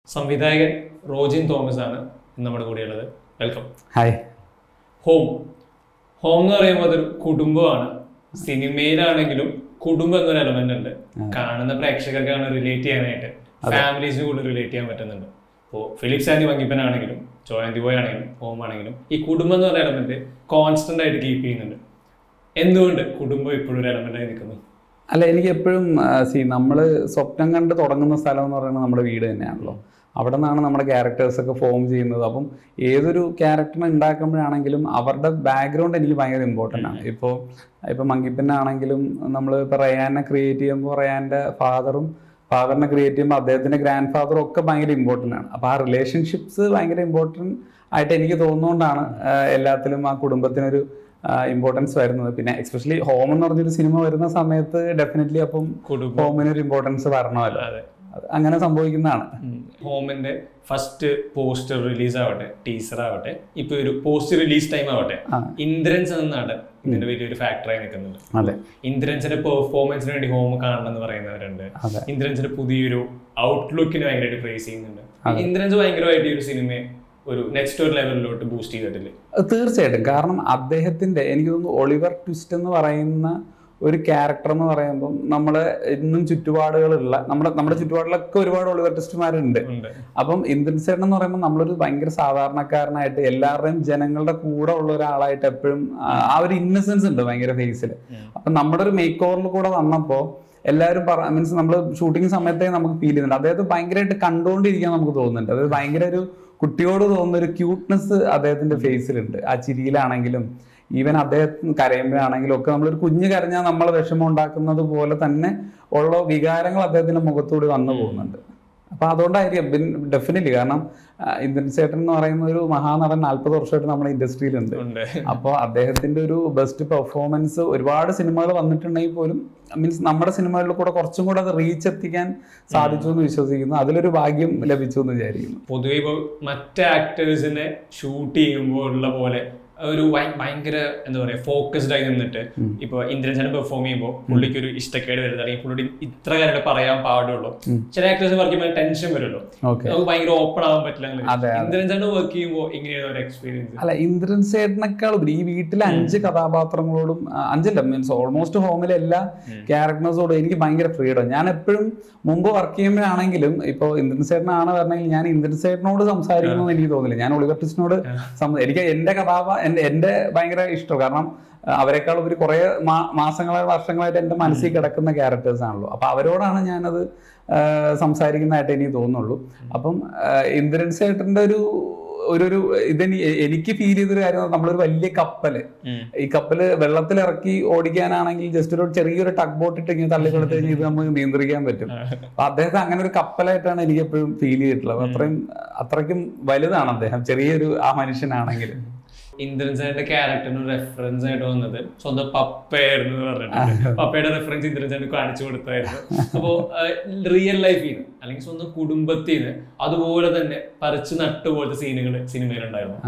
സംവിധായകൻ റോജിൻ തോമസ് ആണ് ഇന്ന് നമ്മുടെ കൂടെയുള്ളത് വെൽക്കം ഹായ് ഹോം ഹോം എന്ന് പറയുമ്പോൾ അതൊരു കുടുംബമാണ് സിനിമയിലാണെങ്കിലും കുടുംബം എന്നൊരു എലമെന്റ് ഉണ്ട് കാണുന്ന പ്രേക്ഷകർക്കാണ് റിലേറ്റ് ചെയ്യാനായിട്ട് ഫാമിലീസിന് കൂടുതൽ റിലേറ്റ് ചെയ്യാൻ പറ്റുന്നുണ്ട് ഇപ്പോൾ ഫിലിപ്സ് ആൻഡി വങ്കിപ്പനാണെങ്കിലും ജോയന്തി ബോയ് ആണെങ്കിലും ഹോം ആണെങ്കിലും ഈ കുടുംബം എന്ന് പറയുന്ന എലമെന്റ് കോൺസ്റ്റന്റ് ആയിട്ട് കീപ്പ് ചെയ്യുന്നുണ്ട് എന്തുകൊണ്ട് കുടുംബം ഇപ്പോഴും ഒരു എലമെന്റ് ആയി നിൽക്കുന്നു അല്ല എനിക്ക് എപ്പോഴും സി നമ്മൾ സ്വപ്നം കണ്ട് തുടങ്ങുന്ന സ്ഥലം എന്ന് പറയുന്നത് നമ്മുടെ വീട് തന്നെയാണല്ലോ അവിടെ നിന്നാണ് നമ്മുടെ ക്യാരക്ടേഴ്സ് ഒക്കെ ഫോം ചെയ്യുന്നത് അപ്പം ഏതൊരു ക്യാരക്ടറിനെ ഉണ്ടാക്കുമ്പോഴാണെങ്കിലും അവരുടെ ബാക്ക്ഗ്രൗണ്ട് എനിക്ക് ഭയങ്കര ഇമ്പോർട്ടൻ്റ് ആണ് ഇപ്പോൾ ഇപ്പോൾ മങ്കിപ്പനാണെങ്കിലും നമ്മൾ ഇപ്പോൾ റയാനെ ക്രിയേറ്റ് ചെയ്യുമ്പോൾ റയാൻ്റെ ഫാദറും ഫാദറിനെ ക്രിയേറ്റ് ചെയ്യുമ്പോൾ അദ്ദേഹത്തിൻ്റെ ഗ്രാൻഡ് ഫാദറും ഒക്കെ ഭയങ്കര ഇമ്പോർട്ടൻ്റ് ആണ് അപ്പോൾ ആ റിലേഷൻഷിപ്സ് ഭയങ്കര ഇമ്പോർട്ടൻ്റ് ആയിട്ട് എനിക്ക് തോന്നുന്നതുകൊണ്ടാണ് ആ, എല്ലാത്തിലും ആ കുടുംബത്തിനൊരു ഇമ്പോർട്ടൻസ് വരുന്നത് പിന്നെ എക്സ്പെഷ്യലി ഹോം എന്ന് പറഞ്ഞൊരു സിനിമ വരുന്ന സമയത്ത് ഡെഫിനറ്റ്ലി അപ്പം കുടുംബം ഹോമിനൊരു ഇമ്പോർട്ടൻസ് വരണമല്ലോ അതെ അത് അങ്ങനെ സംഭവിക്കുന്നതാണ് ഹോമിന്റെ ഫസ്റ്റ് പോസ്റ്റർ റിലീസ് ആവട്ടെ ടീസർ ആവട്ടെ ഇപ്പൊ ഒരു പോസ്റ്റ് റിലീസ് ടൈം ആവട്ടെ ആ. ഇന്ദ്രൻസ് എന്ന നടൻ ഇതിന്റെ വലിയൊരു ഫാക്ടറായി നിൽക്കുന്നുണ്ട് അതെ ഇന്ദ്രൻസിന്റെ പെർഫോമൻസിന് വേണ്ടി ഹോം കാണണം എന്ന് പറയുന്നവരുണ്ട് അതെ ഇന്ദ്രൻസിന്റെ പുതിയൊരു ഔട്ട്ലുക്കിന് ഭയങ്കരമായിട്ട് പ്രൈസ് ചെയ്യുന്നുണ്ട് ഇന്ദ്രൻസ് ഭയങ്കരമായിട്ട് ഈ ഒരു സിനിമയെ ഒരു നെക്സ്റ്റ് ഒരു ലെവലിലോട്ട് ബൂസ്റ്റ് ചെയ്തിട്ടില്ലേ അത് തീർച്ചയായിട്ടും കാരണം അദ്ദേഹത്തിന്റെ എനിക്ക് തോന്നുന്നു ഒളിവർ ട്വിസ്റ്റ് എന്ന് പറയുന്ന ഒരു ക്യാരക്ടർ എന്ന് പറയുമ്പം നമ്മൾ ഇന്നും ചുറ്റുപാടുകളുള്ള നമ്മുടെ നമ്മുടെ ചുറ്റുപാടിലൊക്കെ ഒരുപാട് ഒളിവർ ട്വിസ്റ്റുമാരുണ്ട് ഉണ്ട് അപ്പം ഇന്ദ്രൻസേട്ടൻ എന്ന് പറയുമ്പോൾ നമ്മളൊരു ഭയങ്കര സാധാരണക്കാരനായിട്ട് എല്ലാവരുടെയും ജനങ്ങളുടെ കൂടെ ഉള്ള ഒരാളായിട്ട് എപ്പോഴും ആ ആ ഒരു ഇന്നസെൻസ് ഉണ്ട് ഭയങ്കര ഫേസിൽ ഉം. അപ്പം നമ്മുടെ ഒരു മേക്ക് ഓവറിൽ കൂടെ വന്നപ്പോൾ എല്ലാവരും പറ മീൻസ് നമ്മൾ ഷൂട്ടിംഗ് സമയത്തേ നമുക്ക് ഫീൽ ചെയ്യുന്നുണ്ട് അദ്ദേഹത്തെ ഭയങ്കരമായിട്ട് കണ്ടുകൊണ്ടിരിക്കാൻ നമുക്ക് തോന്നുന്നുണ്ട് അതായത് ഭയങ്കര ഒരു കുട്ടിയോട് തോന്നുന്ന ഒരു ക്യൂട്ട്നെസ് അദ്ദേഹത്തിന്റെ ഫേസിലുണ്ട് ആ ചിരിയിലാണെങ്കിലും ഈവൻ അദ്ദേഹത്തിന് കരയുമ്പോഴാണെങ്കിലും ഒക്കെ നമ്മളൊരു കുഞ്ഞ് കരഞ്ഞാൽ നമ്മൾ വിഷമം ഉണ്ടാക്കുന്നത് പോലെ തന്നെ ഉള്ള വികാരങ്ങൾ അദ്ദേഹത്തിന്റെ മുഖത്തൂടി വന്നു പോകുന്നുണ്ട് അപ്പൊ അതുകൊണ്ടായിരിക്കും ഡെഫിനറ്റ്ലി കാരണം ആ, ഇന്ദ്രൻ ചേട്ടൻ എന്ന് പറയുന്ന ഒരു മഹാനടൻ നാല്പത് വർഷമായിട്ട് നമ്മുടെ ഇൻഡസ്ട്രിയിലുണ്ട് ഉണ്ട് അപ്പോൾ അദ്ദേഹത്തിന്റെ ഒരു ബെസ്റ്റ് പെർഫോമൻസ് ഒരുപാട് സിനിമകൾ വന്നിട്ടുണ്ടെങ്കിൽ പോലും മീൻസ് നമ്മുടെ സിനിമകളിൽ കൂടെ കുറച്ചും കൂടെ അത് റീച്ച് എത്തിക്കാൻ സാധിച്ചു എന്ന് വിശ്വസിക്കുന്നു അതിലൊരു ഭാഗ്യം ലഭിച്ചു എന്ന് വിചാരിക്കുന്നു പൊതുവെ ഇപ്പോൾ മറ്റ് ആക്ടേഴ്സിനെ ഷൂട്ട് ചെയ്യുമ്പോൾ ഉള്ള പോലെ ഒരു ഭയ- ഭയങ്കര എന്താ പറയാ ഫോക്കസ്ഡ് ആയി നിന്നിട്ട് ഉം. ഇപ്പൊ ഇന്ദ്രൻസനെ പെർഫോം ചെയ്യുമ്പോൾ പുള്ളിക്ക് ഒരു ഇഷ്ടക്കേട് വരുന്നത് അല്ലെങ്കിൽ പുള്ളിയോട് ഇത്ര കാര്യങ്ങൾ പറയാൻ പാടുള്ളൂ ഉം. ചില ആക്ടേഴ്സ് വർക്ക് ചെയ്യുമ്പോൾ ടെൻഷൻ വരുമല്ലോ ഓക്കെ നമുക്ക് ഭയങ്കര ഓപ്പൺ ആവാൻ പറ്റില്ല അതെ, അതെ. ഇന്ദ്രൻസനെ വർക്ക് ചെയ്യുമ്പോൾ എങ്ങനെയാണ് ഒരു എക്സ്പീരിയൻസ് അല്ല ഇന്ദ്രൻ സേട്ടനേക്കാൾ ഉപരി ഈ വീട്ടിലെ അഞ്ച് കഥാപാത്രങ്ങളോടും ആ, അഞ്ചല്ല മീൻസ് ഓൾമോസ്റ്റ് ഹോമിലെ എല്ലാ ഉം. ക്യാരക്ടേഴ്സോടും എനിക്ക് ഭയങ്കര ഫ്രീഡം ഞാൻ എപ്പോഴും മുമ്പ് വർക്ക് ചെയ്യുമ്പോഴാണെങ്കിലും ഇപ്പോൾ ഇന്ദ്രൻ സേട്ടനാണ് പറഞ്ഞെങ്കിൽ ഞാൻ ഇന്ദ്രൻ സേട്ടനോട് സംസാരിക്കണമെന്ന് എനിക്ക് തോന്നില്ല ഞാൻ ഒളിവർ ട്വിസ്റ്റിനോട് സം- എനിക്ക് എന്റെ കഥാപാ എന്റെ എന്റെ ഭയങ്കര ഇഷ്ടം കാരണം ആ, അവരെക്കാൾ ഉപരി കുറെ മാസങ്ങളായി വർഷങ്ങളായിട്ട് എന്റെ മനസ്സിൽ കിടക്കുന്ന ക്യാരക്ടേഴ്സ് ആണല്ലോ അപ്പൊ അവരോടാണ് ഞാനത് ആ, സംസാരിക്കുന്നതായിട്ട് എനിക്ക് തോന്നുള്ളൂ അപ്പം ആ, ഇന്ദ്രൻ സേട്ടന്റെ ഒരു ഒരു ഒരു ഇതെനി എനിക്ക് ഫീൽ ചെയ്തൊരു കാര്യം നമ്മളൊരു വലിയ കപ്പല് ഈ കപ്പല് വെള്ളത്തിൽ ഇറക്കി ഓടിക്കാനാണെങ്കിൽ ജസ്റ്റ് ഒരു ചെറിയൊരു ടഗ് ബോട്ട് ഇട്ട് ഇങ്ങനെ തള്ളി കൊടുത്തു കഴിഞ്ഞാൽ ഇത് നമുക്ക് നിയന്ത്രിക്കാൻ പറ്റും അപ്പൊ അദ്ദേഹത്തെ അങ്ങനെ ഒരു കപ്പലായിട്ടാണ് എനിക്ക് എപ്പോഴും ഫീൽ ചെയ്തിട്ടുള്ളത് അത്രയും അത്രയ്ക്കും വലുതാണ് അദ്ദേഹം ചെറിയൊരു ആ മനുഷ്യനാണെങ്കിൽ ഇന്ദ്രൻസന്റെ ക്യാരക്ടറിന് റെഫറൻസ് ആയിട്ട് വന്നത് സ്വന്തം പപ്പയായിരുന്നു എന്ന് പറഞ്ഞിട്ടുണ്ട് പപ്പയുടെ റെഫറൻസ് ഇന്ദ്രൻസന് കാണിച്ചു കൊടുത്തായിരുന്നു അപ്പോ റിയൽ ലൈഫിൽ നിന്ന് അല്ലെങ്കിൽ സ്വന്തം കുടുംബത്തിൽ നിന്ന് അതുപോലെ തന്നെ പറിച്ചു നട്ടുപോലത്തെ സീനുകൾ സിനിമയിലുണ്ടായിരുന്നു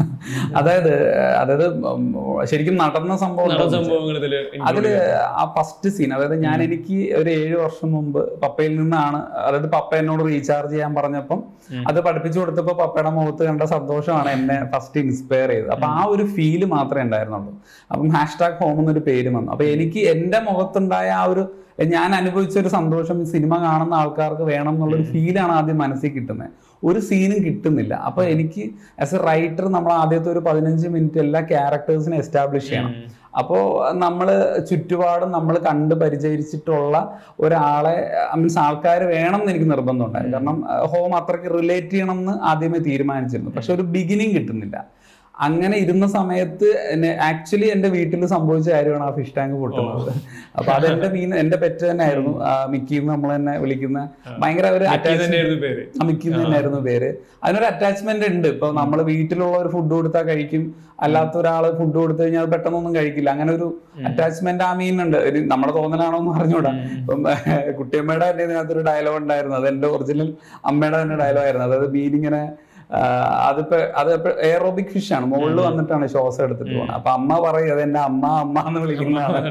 അതായത് അതായത് ഉം, ശരിക്കും നടന്ന സംഭവം നടന്ന എന്താന്ന് വെച്ചാൽ സംഭവങ്ങൾ ഇതില് അതില് ആ ഫസ്റ്റ് സീൻ അതായത് ഞാൻ എനിക്ക് ഒരു ഏഴ് വർഷം മുമ്പ് പപ്പയിൽ നിന്നാണ് അതായത് പപ്പ എന്നോട് റീചാർജ് ചെയ്യാൻ പറഞ്ഞപ്പം ഉം. അത് പഠിപ്പിച്ചു കൊടുത്തപ്പോൾ പപ്പയുടെ മുഖത്ത് കണ്ട സന്തോഷമാണ് എന്നെ ഫസ്റ്റ് ഇൻസ്പയർ ചെയ്തത് അപ്പൊ ആ ഒരു ഫീല് മാത്രമേ ഉണ്ടായിരുന്നുള്ളൂ അപ്പം ഹാഷ്ടാഗ് ഹോം എന്നൊരു പേര് വന്നു അപ്പൊ എനിക്ക് എന്റെ മുഖത്തുണ്ടായ ആ ഒരു ഞാൻ അനുഭവിച്ച ഒരു സന്തോഷം ഈ സിനിമ കാണുന്ന ആൾക്കാർക്ക് വേണം എന്നുള്ളൊരു ഫീലാണ് ആദ്യം മനസ്സിൽ കിട്ടുന്നത് ഒരു സീനും കിട്ടുന്നില്ല അപ്പൊ എനിക്ക് ആസ് എ റൈറ്റർ നമ്മൾ ആദ്യത്തെ ഒരു പതിനഞ്ച് മിനിറ്റ് എല്ലാ ക്യാരക്ടേഴ്സിനെ എസ്റ്റാബ്ലിഷ് ചെയ്യണം അപ്പോൾ നമ്മൾ ചുറ്റുപാടും നമ്മൾ കണ്ട് പരിചരിച്ചിട്ടുള്ള ഒരാളെ മീൻസ് ആൾക്കാർ വേണം എന്ന് എനിക്ക് നിർബന്ധമുണ്ടായി കാരണം ഹോം അത്രയ്ക്ക് റിലേറ്റ് ചെയ്യണം എന്ന് ആദ്യമേ തീരുമാനിച്ചിരുന്നു പക്ഷെ ഒരു ബിഗിനിങ് കിട്ടുന്നില്ല അങ്ങനെ ഇരുന്ന സമയത്ത് ആക്ച്വലി എന്റെ വീട്ടിൽ സംഭവിച്ച കാര്യമാണ് ആ ഫിഷ് ടാങ്ക് പൊട്ടുന്നത് അപ്പൊ അത് എന്റെ മീൻ എന്റെ പെറ്റ് തന്നെ ആയിരുന്നു മിക്കി നമ്മൾ തന്നെ വിളിക്കുന്ന ഭയങ്കര ഒരു മറ്റേ attachment- തന്നെയായിരുന്നു പേര് ആ മിക്കി തന്നെയായിരുന്നു പേര് അതിനൊരു അറ്റാച്ച്മെന്റ് ഉണ്ട് ഇപ്പൊ നമ്മൾ വീട്ടിലുള്ള ഒരു ഫുഡ് കൊടുത്താൽ കഴിക്കും അല്ലാത്ത ഒരാൾ ഫുഡ് കൊടുത്തു കഴിഞ്ഞാൽ അത് പെട്ടെന്നൊന്നും കഴിക്കില്ല അങ്ങനെ ഒരു അറ്റാച്ച്മെന്റ് ആ മീനുണ്ട് ഒരു നമ്മുടെ തോന്നലാണോ എന്ന് അറിഞ്ഞൂടാ ഇപ്പം കുട്ടിയമ്മയുടെ തന്നെ ഇതിനകത്തൊരു ഡയലോഗ് ഉണ്ടായിരുന്നു അത് എന്റെ ഒറിജിനൽ അമ്മയുടെ തന്നെ ഡയലോഗ് ആയിരുന്നു അതായത് മീനിങ്ങനെ അതിപ്പോ അത് എയറോബിക് ഫിഷ് ആണ് മുകളിൽ വന്നിട്ടാണ് ശ്വാസം എടുത്തിട്ട് പോകുന്നത് അപ്പൊ അമ്മ പറയും അത് എന്റെ അമ്മ അമ്മ എന്ന് വിളിക്കുന്നതാണ്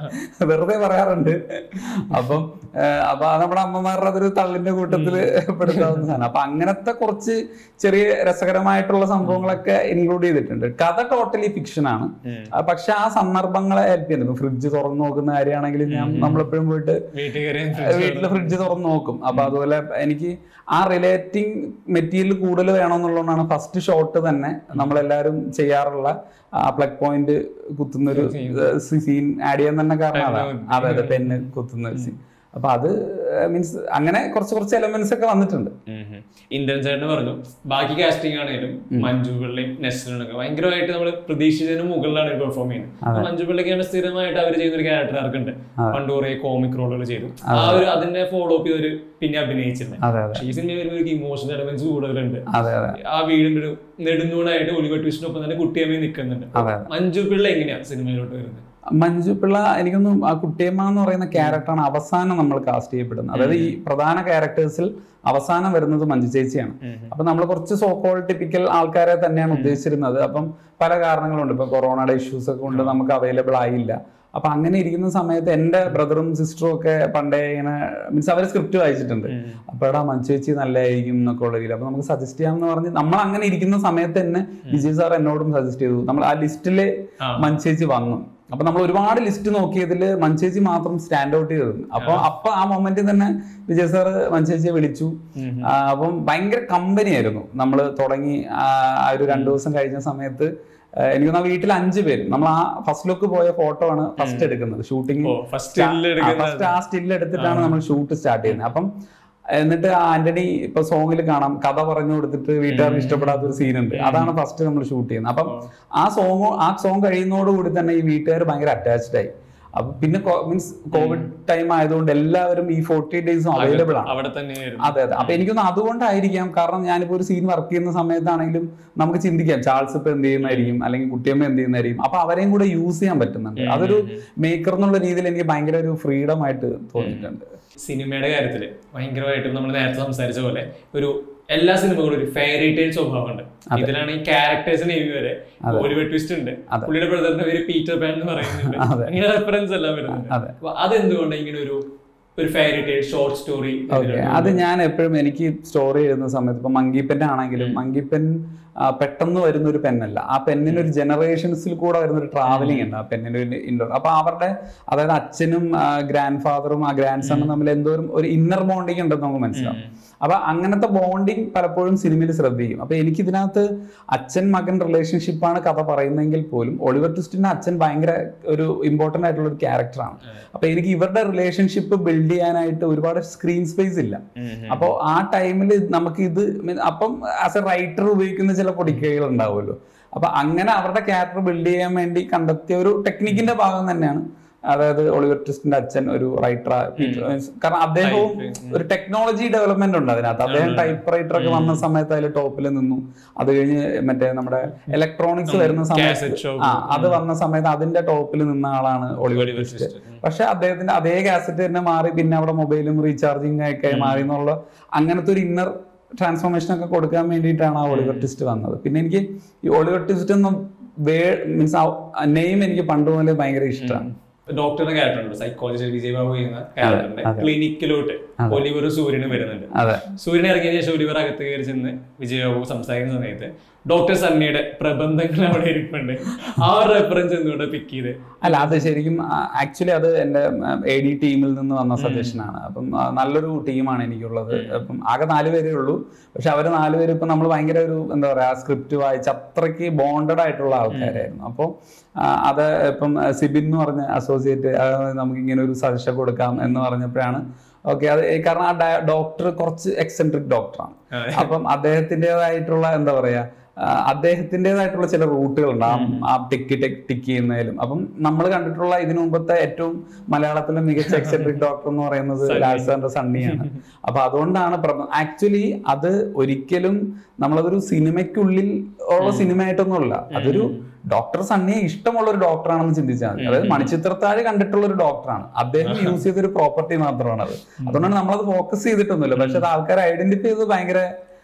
വെറുതെ പറയാറുണ്ട് അപ്പം ആ, അപ്പൊ അത് നമ്മുടെ അമ്മമാരുടെ അതൊരു തള്ളിന്റെ കൂട്ടത്തില് പെടുത്താവുന്ന സാധനം അപ്പൊ അങ്ങനത്തെ കുറച്ച് ചെറിയ രസകരമായിട്ടുള്ള സംഭവങ്ങളൊക്കെ ഇൻക്ലൂഡ് ചെയ്തിട്ടുണ്ട് കഥ ടോട്ടലി ഫിക്ഷൻ ആണ് ആ, പക്ഷെ ആ സന്ദർഭങ്ങളെ ഹെൽപ്പ് ചെയ്യുന്നു ഫ്രിഡ്ജ് തുറന്നു നോക്കുന്ന കാര്യമാണെങ്കിൽ ഞാൻ നമ്മളെപ്പോഴും പോയിട്ട് വീട്ടിൽ കയറി വീട്ടില് ഫ്രിഡ്ജ് തുറന്ന് നോക്കും അപ്പൊ അതുപോലെ എനിക്ക് ആ റിലേറ്റിംഗ് മെറ്റീരിയൽ കൂടുതൽ വേണമെന്നുള്ളതുകൊണ്ടാണ് ഫസ്റ്റ് ഷോട്ട് തന്നെ നമ്മളെല്ലാവരും ചെയ്യാറുള്ള ആ പ്ലഗ് പോയിന്റ് കുത്തുന്ന ഒരു സീൻ ആഡ് ചെയ്യാൻ തന്നെ കാരണം അതാണ് അതെ അതെ പെന്ന് കുത്തുന്ന ഒരു സീൻ അപ്പൊ അത് മീൻസ് അങ്ങനെ കുറച്ച് കുറച്ച് എലമെന്റ്സ് ഒക്കെ വന്നിട്ടുണ്ട് ഇന്ത്യൻ ചേട്ടന് പറഞ്ഞു ബാക്കി കാസ്റ്റിംഗ് ആണെങ്കിലും മഞ്ജു പിള്ളയും നെസ്ലിനൊക്കെ ഭയങ്കരമായിട്ട് നമ്മൾ പ്രതീക്ഷിച്ചതിന് മുകളിലാണ് പെർഫോം ചെയ്യുന്നത് അപ്പൊ മഞ്ജു പിള്ളയ്ക്കാണ് സ്ഥിരമായിട്ട് അവർ ചെയ്യുന്ന ഒരു ക്യാരക്ടർ ആർക്കുണ്ട് പണ്ട് കുറെ കോമിക് റോളുകൾ ചെയ്തു ആ ഒരു അതിനെ ഫോളോ അപ്പ് ചെയ്തൊരു പിന്നെ അഭിനയിച്ചിട്ടുണ്ട് അതെ അതെ പക്ഷേ ഈ സിനിമ വരുമ്പോൾ ഒരു ഇമോഷണൽ എലമെന്റ്സ് കൂടുതലുണ്ട് അതെ അതെ ആ വീടിന്റെ ഒരു നെടുന്നൂണായിട്ട് ഒലിവർ ട്വിസ്റ്റിനൊപ്പം തന്നെ കുട്ടിയമ്മയും നിൽക്കുന്നുണ്ട് അതെ. മഞ്ജു പിള്ള എങ്ങനെയാ സിനിമയിലോട്ട് വരുന്നത് മഞ്ജു പിള്ള എനിക്കൊന്നും ആ കുട്ടിയമ്മ എന്ന് പറയുന്ന ക്യാരക്ടറാണ് അവസാനം നമ്മൾ കാസ്റ്റ് ചെയ്യപ്പെടുന്നത് അതായത് ഈ പ്രധാന ക്യാരക്ടേഴ്സിൽ അവസാനം വരുന്നത് മഞ്ജു ചേച്ചിയാണ് അപ്പൊ നമ്മൾ കുറച്ച് സോക്കോൾ ടിപ്പിക്കൽ ആൾക്കാരെ തന്നെയാണ് ഉദ്ദേശിച്ചിരുന്നത് അപ്പം പല കാരണങ്ങളുണ്ട് ഇപ്പൊ കൊറോണയുടെ ഇഷ്യൂസ് ഒക്കെ കൊണ്ട് നമുക്ക് അവൈലബിൾ ആയില്ല അപ്പൊ അങ്ങനെ ഇരിക്കുന്ന സമയത്ത് എന്റെ ബ്രദറും സിസ്റ്ററും ഒക്കെ പണ്ടേ ഇങ്ങനെ മീൻസ് അവർ സ്ക്രിപ്റ്റ് വായിച്ചിട്ടുണ്ട് അപ്പൊ എടാ മഞ്ജു ചേച്ചി നല്ലതായിരിക്കും എന്നൊക്കെ ഉള്ള രീതിയിൽ അപ്പൊ നമുക്ക് സജസ്റ്റ് ചെയ്യാമെന്ന് പറഞ്ഞ് നമ്മൾ അങ്ങനെ ഇരിക്കുന്ന സമയത്ത് തന്നെ വിജയ് സാർ എന്നോടും സജസ്റ്റ് ചെയ്തു നമ്മൾ ആ ലിസ്റ്റില് ആ. മഞ്ജു ചേച്ചി വന്നു അപ്പൊ നമ്മൾ ഒരുപാട് ലിസ്റ്റ് നോക്കിയതിൽ മഞ്ചേച്ചി മാത്രം സ്റ്റാൻഡ് ഔട്ട് ചെയ്തു അപ്പൊ അപ്പൊ ആ മൊമെന്റിൽ തന്നെ വിജയ് സാർ മഞ്ചേച്ചിയെ വിളിച്ചു ആ, അപ്പം ഭയങ്കര കമ്പനി ആയിരുന്നു നമ്മൾ തുടങ്ങി ആ ആ ഒരു രണ്ടു ദിവസം കഴിഞ്ഞ സമയത്ത് ആ, എനിക്ക് തോന്നുന്നു ആ വീട്ടിൽ അഞ്ചു പേര് നമ്മൾ ആ ഫസ്റ്റ് ലുക്ക് പോയ ഫോട്ടോ ആണ് ഫസ്റ്റ് എടുക്കുന്നത് ഷൂട്ടിംഗ് ഓ ഫസ്റ്റ് എടുക്കുന്ന ഫസ്റ്റ് ആ സ്റ്റിൽ എടുത്തിട്ടാണ് നമ്മൾ ഷൂട്ട് സ്റ്റാർട്ട് ചെയ്യുന്നത് അപ്പം എന്നിട്ട് ആ ആന്റണി ഇപ്പൊ സോങ്ങിൽ കാണാം കഥ പറഞ്ഞു കൊടുത്തിട്ട് വീട്ടുകാർക്ക് ഇഷ്ടപ്പെടാത്ത ഒരു സീൻ ഉണ്ട് അതാണ് ഫസ്റ്റ് നമ്മൾ ഷൂട്ട് ചെയ്യുന്നത് അപ്പം ആ സോങ് ആ സോങ് കഴിയുന്നതോടുകൂടി തന്നെ ഈ വീട്ടുകാർ ഭയങ്കര അറ്റാച്ച്ഡ് ആയി അപ്പൊ പിന്നെ മീൻസ് കോവിഡ് ടൈം ആയതുകൊണ്ട് എല്ലാവരും ഈ ഫോർട്ടി ഡേയ്സും അവൈലബിൾ ആണ് അവിടെ തന്നെയായിരുന്നു അതെ അതെ അപ്പൊ എനിക്കൊന്ന് അതുകൊണ്ടായിരിക്കാം കാരണം ഞാനിപ്പോ ഒരു സീൻ വർക്ക് ചെയ്യുന്ന സമയത്താണെങ്കിലും നമുക്ക് ചിന്തിക്കാം ചാൾസ് ഇപ്പൊ എന്ത് ചെയ്യുന്നതായിരിക്കും അല്ലെങ്കിൽ കുട്ടിയമ്മ എന്ത് ചെയ്യുന്നതായിരിക്കും അപ്പൊ അവരെയും കൂടെ യൂസ് ചെയ്യാൻ പറ്റുന്നുണ്ട് അതൊരു മേക്കർ എന്നുള്ള രീതിയിൽ എനിക്ക് ഭയങ്കര ഒരു ഫ്രീഡം ആയിട്ട് തോന്നിയിട്ടുണ്ട് സിനിമയുടെ കാര്യത്തില് ഭയങ്കരമായിട്ട് നമ്മൾ നേരത്തെ സംസാരിച്ച പോലെ ഒരു എല്ലാ സിനിമകളും ഒരു ഫെയറി ടൈൽ സ്വഭാവമുണ്ട് ഇതിലാണ് ഈ ക്യാരക്ടേഴ്സിന് എഴുതി വരെ ഒലിവർ ട്വിസ്റ്റ് ഉണ്ട് അതെ. പുള്ളിയുടെ ബ്രദറിന്റെ പേര് പീറ്റർ പാൻ എന്ന് പറയുന്നുണ്ട് അതെ. ഇങ്ങനെ റെഫറൻസ് എല്ലാം വരുന്നുണ്ട് അതെ. അപ്പൊ അതെന്തുകൊണ്ട് ഇങ്ങനെ ഒരു ഒരു fairy tale short story okay അത് ഞാൻ എപ്പോഴും എനിക്ക് സ്റ്റോറി എഴുതുന്ന സമയത്ത് ഇപ്പൊ മങ്കിപ്പൻ ആണെങ്കിലും മങ്കിപ്പൻ ആ, പെട്ടെന്ന് വരുന്ന ഒരു പെന്നല്ല ആ പെന്നിന് ഒരു ജനറേഷൻസിൽ കൂടെ വരുന്ന ഒരു ട്രാവലിംഗ് ഉണ്ട് ആ പെന്നിന് ഒരു ഇൻഡോർ അപ്പൊ അവരുടെ അതായത് അച്ഛനും ഗ്രാൻഡ് ഫാദറും ആ ഗ്രാൻഡ് സണ്ണും തമ്മിൽ എന്തോരം ഒരു ഇന്നർ ബോണ്ടിങ് ഉണ്ടെന്ന് നമുക്ക് മനസ്സിലാവും അപ്പൊ അങ്ങനത്തെ ബോണ്ടിങ് പലപ്പോഴും സിനിമയിൽ ശ്രദ്ധിക്കും അപ്പൊ എനിക്ക് ഇതിനകത്ത് അച്ഛൻ മകൻ റിലേഷൻഷിപ്പാണ് കഥ പറയുന്നതെങ്കിൽ പോലും ഒളിവർ ട്വിസ്റ്റിന്റെ അച്ഛൻ ഭയങ്കര ഒരു ഇമ്പോർട്ടന്റ് ആയിട്ടുള്ള ഒരു ക്യാരക്ടറാണ് അപ്പൊ എനിക്ക് ഇവരുടെ റിലേഷൻഷിപ്പ് ബിൽഡ് ചെയ്യാനായിട്ട് ഒരുപാട് സ്ക്രീൻ സ്പേസ് ഇല്ല അപ്പോൾ ആ ടൈമിൽ നമുക്ക് ഇത് മീൻ- അപ്പം ആസ് എ റൈറ്റർ ഉപയോഗിക്കുന്ന ചില പൊടിക്കൈകൾ ഉണ്ടാവുമല്ലോ അപ്പൊ അങ്ങനെ അവരുടെ ക്യാരക്ടർ ബിൽഡ് ചെയ്യാൻ വേണ്ടി കണ്ടെത്തിയ ഒരു ടെക്നിക്കിന്റെ ഭാഗം തന്നെയാണ് അതായത് ഒളിവർ ട്വിസ്റ്റിന്റെ അച്ഛൻ ഒരു റൈറ്റർ കാരണം അദ്ദേഹവും ഒരു ടെക്നോളജി ഡെവലപ്മെന്റ് ഉണ്ട് അതിനകത്ത് അദ്ദേഹം ടൈപ്പ് റൈറ്റർ ഒക്കെ വന്ന സമയത്ത് അതിൽ ടോപ്പിൽ നിന്നു അത് കഴിഞ്ഞ് മറ്റേ നമ്മുടെ ഇലക്ട്രോണിക്സ് വരുന്ന Cassette സമയത്ത് shop. ആ അത് വന്ന സമയത്ത് അതിന്റെ ടോപ്പിൽ നിന്ന ആളാണ് ഒളിവർ ട്വിസ്റ്റ് പക്ഷെ അദ്ദേഹത്തിന്റെ അതേ കാസറ്റ് തന്നെ മാറി പിന്നെ അവിടെ മൊബൈലും റീചാർജിങ് ഒക്കെ മാറി എന്നുള്ള അങ്ങനത്തെ ഒരു ഇന്നർ ട്രാൻസ്ഫോർമേഷൻ ഒക്കെ കൊടുക്കാൻ വേണ്ടിയിട്ടാണ് ആ ഒളിവർ ട്വിസ്റ്റ് വന്നത് പിന്നെ എനിക്ക് ഈ ഒളിവർ ട്വിസ്റ്റ് എന്നും വേ മീൻസ് നെയിം എനിക്ക് പണ്ട് മുതലേ ഭയങ്കര ഇഷ്ടമാണ് ഡോക്ടറുടെ ക്യാരക്ടർ ഉണ്ട് സൈക്കോളജിസ്റ്റ് വിജയ് ബാബു ചെയ്യുന്ന ക്യാരക്ടറിന്റെ ക്ലിനിക്കിലോട്ട് ഒലിവർ സൂര്യനും വരുന്നുണ്ട് അതെ സൂര്യൻ ഇറങ്ങിയതിനു ശേഷം ഒലിവർ അകത്ത് കയറി ചെന്ന് വിജയബാബു സംസാരിക്കുന്ന സമയത്ത് ഡോക്ടർ സണ്ണിയുടെ പ്രബന്ധങ്ങൾ അവിടെ ഇരിപ്പുണ്ട് ആ റെഫറൻസ് എന്തുകൊണ്ട് പിക്ക് ചെയ്ത് അല്ല അത് ശരിക്കും ആക്ച്വലി അത് എൻ്റെ എ ഡി ടീമിൽ നിന്ന് വന്ന സജഷനാണ് അപ്പം ആ, നല്ലൊരു ടീമാണ് എനിക്കുള്ളത് അപ്പം ആകെ നാല് പേരേ ഉള്ളൂ പക്ഷെ അവർ നാലുപേരും ഇപ്പം നമ്മൾ ഭയങ്കര ഒരു എന്താ പറയുക സ്ക്രിപ്റ്റ് വായിച്ച് അത്രയ്ക്ക് ബോണ്ടഡ് ആയിട്ടുള്ള ആൾക്കാരായിരുന്നു അപ്പോൾ അത് ഇപ്പം ആ, സിബിൻ എന്ന് പറഞ്ഞ അസോസിയേറ്റ് നമുക്ക് ഇങ്ങനെ ഒരു സജഷൻ കൊടുക്കാം എന്ന് പറഞ്ഞപ്പോഴാണ് ഓക്കെ അത് കാരണം ആ ഡോക്ടർ കുറച്ച് എക്സെൻട്രിക് ഡോക്ടറാണ് അതെ. അപ്പം അദ്ദേഹത്തിൻ്റെതായിട്ടുള്ള എന്താ പറയാ ആ, അദ്ദേഹത്തിൻ്റെതായിട്ടുള്ള ചില റൂട്ടുകളുണ്ട് ആ ആ ടിക്ക് ടിക്ക് ടിക്ക് ചെയ്യുന്നതിലും അപ്പം നമ്മൾ കണ്ടിട്ടുള്ള ഇതിനു മുമ്പത്തെ ഏറ്റവും മലയാളത്തിലെ മികച്ച എക്സെൻട്രിക് ഡോക്ടർ എന്ന് പറയുന്നത് രാജ് സാറിന്റെ സണ്ണിയാണ് അപ്പൊ അതുകൊണ്ടാണ് ആക്ച്വലി അത് ഒരിക്കലും നമ്മളതൊരു സിനിമയ്ക്കുള്ളിൽ ഉള്ള സിനിമയായിട്ടൊന്നുമല്ല അതൊരു ഡോക്ടർ സണ്ണിയെ ഇഷ്ടമുള്ള ഒരു ഡോക്ടറാണെന്ന് ചിന്തിച്ചാൽ മതി അതായത് മണിച്ചിത്രത്താഴ് കണ്ടിട്ടുള്ള ഒരു ഡോക്ടറാണ് അദ്ദേഹം യൂസ് ചെയ്ത ഒരു പ്രോപ്പർട്ടി മാത്രമാണ് അത് അതുകൊണ്ടാണ് നമ്മളത് ഫോക്കസ് ചെയ്തിട്ടൊന്നുമില്ല പക്ഷെ അത് ആൾക്കാർ ഐഡന്റിഫൈ ചെയ്ത് ഭയങ്കര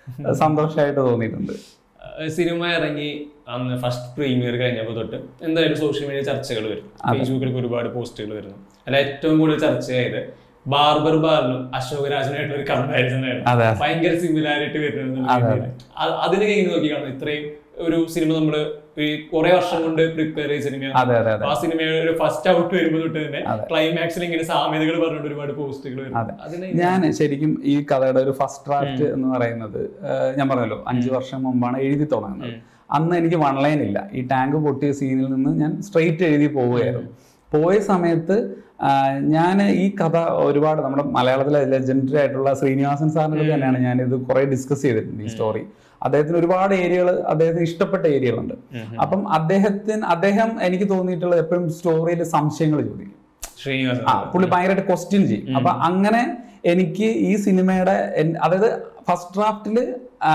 സന്തോഷമായിട്ട് തോന്നിയിട്ടുണ്ട് ഏഹ് സിനിമ ഇറങ്ങി അന്ന് ഫസ്റ്റ് പ്രീമിയർ കഴിഞ്ഞപ്പോൾ തൊട്ട് എന്തായാലും സോഷ്യൽ മീഡിയ ചർച്ചകൾ വരും ഫേസ്ബുക്കിലൊക്കെ ഒരുപാട് പോസ്റ്റുകൾ വരുന്നു അല്ല ഏറ്റവും കൂടുതൽ ചർച്ചയായത് ബാർബർ ബാറിനും അശോക് രാജനായിട്ടുള്ള ഒരു കമ്പാരിസൺ ആയിരുന്നു അതെ ഭയങ്കര സിമിലാരിറ്റി വരുന്നത് അതിനെ കഴിഞ്ഞ് നോക്കി കാണുന്നു ഇത്രയും ഒരു സിനിമ നമ്മള് ഈ കുറെ വർഷം കൊണ്ട് പ്രിപ്പയർ ചെയ്ത സിനിമയാണ് അതെ അതെ അതെ ആ സിനിമയുടെ ഒരു ഫസ്റ്റ് ഔട്ട് വരുമ്പോൾ തൊട്ട് തന്നെ അതെ. ക്ലൈമാക്സിൽ ഇങ്ങനെ സാമ്യതകൾ പറഞ്ഞിട്ട് ഒരുപാട് പോസ്റ്റുകൾ വരും അതെ. അതിനെ ഞാൻ ശരിക്കും ഈ കഥയുടെ ഒരു ഫസ്റ്റ് ഡ്രാഫ്റ്റ് എന്ന് പറയുന്നത് ഏഹ്, ഞാൻ പറഞ്ഞല്ലോ അഞ്ചു വർഷം മുമ്പാണ് എഴുതി തുടങ്ങുന്നത് അന്ന് എനിക്ക് വൺ ലൈൻ ഇല്ല ഈ ടാങ്ക് പൊട്ടിയ സീനിൽ നിന്ന് ഞാൻ സ്ട്രെയിറ്റ് എഴുതി പോവുകയായിരുന്നു പോയ സമയത്ത് ഞാൻ ഈ കഥ ഒരുപാട് നമ്മുടെ മലയാളത്തിലെ ലെജൻഡറി ആയിട്ടുള്ള ശ്രീനിവാസൻ സാറിൻ്റെ അടുത്ത് തന്നെയാണ് ഞാൻ ഇത് കുറെ ഡിസ്കസ് ചെയ്തിട്ടുണ്ട് ഈ സ്റ്റോറി അദ്ദേഹത്തിന് ഒരുപാട് ഏരിയകൾ അദ്ദേഹത്തിന് ഇഷ്ടപ്പെട്ട ഏരിയകളുണ്ട് അപ്പം അദ്ദേഹത്തിന് അദ്ദേഹം എനിക്ക് തോന്നിയിട്ടുള്ളത് എപ്പോഴും സ്റ്റോറിയിൽ സംശയങ്ങൾ ചോദിക്കും ശ്രീനിവാസൻ ആ പുള്ളി ഭയങ്കരമായിട്ട് ക്വസ്റ്റ്യൻ ചെയ്യും അപ്പൊ അങ്ങനെ എനിക്ക് ഈ സിനിമയുടെ എൻ- അതായത് ഫസ്റ്റ് ഡ്രാഫ്റ്റില്